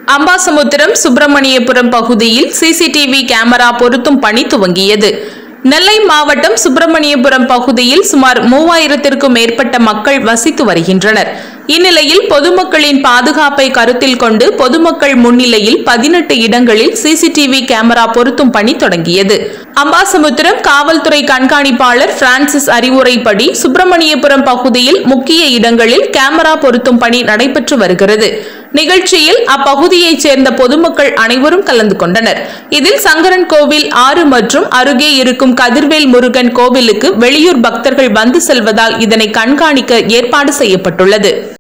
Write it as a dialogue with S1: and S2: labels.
S1: அம்பாசமுத்திரம் சுப்பிரமணியபுரம் பகுதியில் CCTV camera பொருத்தும் பணி துவங்கியது நெல்லை மாவட்டம் சுப்பிரமணியபுரம் பகுதியில் சுமார் மூவாயிரத்திற்கும் மேற்பட்ட மக்கள் வசித்து வருகின்றனர் இந்நிலையில் பொதுமக்களின் பாதுகாப்பை கருத்தில் கொண்டு பொதுமக்கள் முன்னிலையில் பதினெட்டு இடங்களில் சிசிடிவி கேமரா பொருத்தும் பணி தொடங்கியது அம்பாசமுத்திரம் காவல்துறை கண்காணிப்பாளர் பிரான்சிஸ் அறிவுரைப்படி சுப்பிரமணியபுரம் பகுதியில் முக்கிய இடங்களில் கேமரா பொருத்தும் பணி நடைபெற்று வருகிறது நிகழ்ச்சியில் அப்பகுதியைச் சேர்ந்த பொதுமக்கள் அனைவரும் கலந்து கொண்டனர் இதில் சங்கரன் கோவில் ஆறு மற்றும் அருகே இருக்கும் கதிர்வேல் முருகன் கோவிலுக்கு வெளியூர் பக்தர்கள் வந்து செல்வதால் இதனை கண்காணிக்க ஏற்பாடு செய்யப்பட்டுள்ளது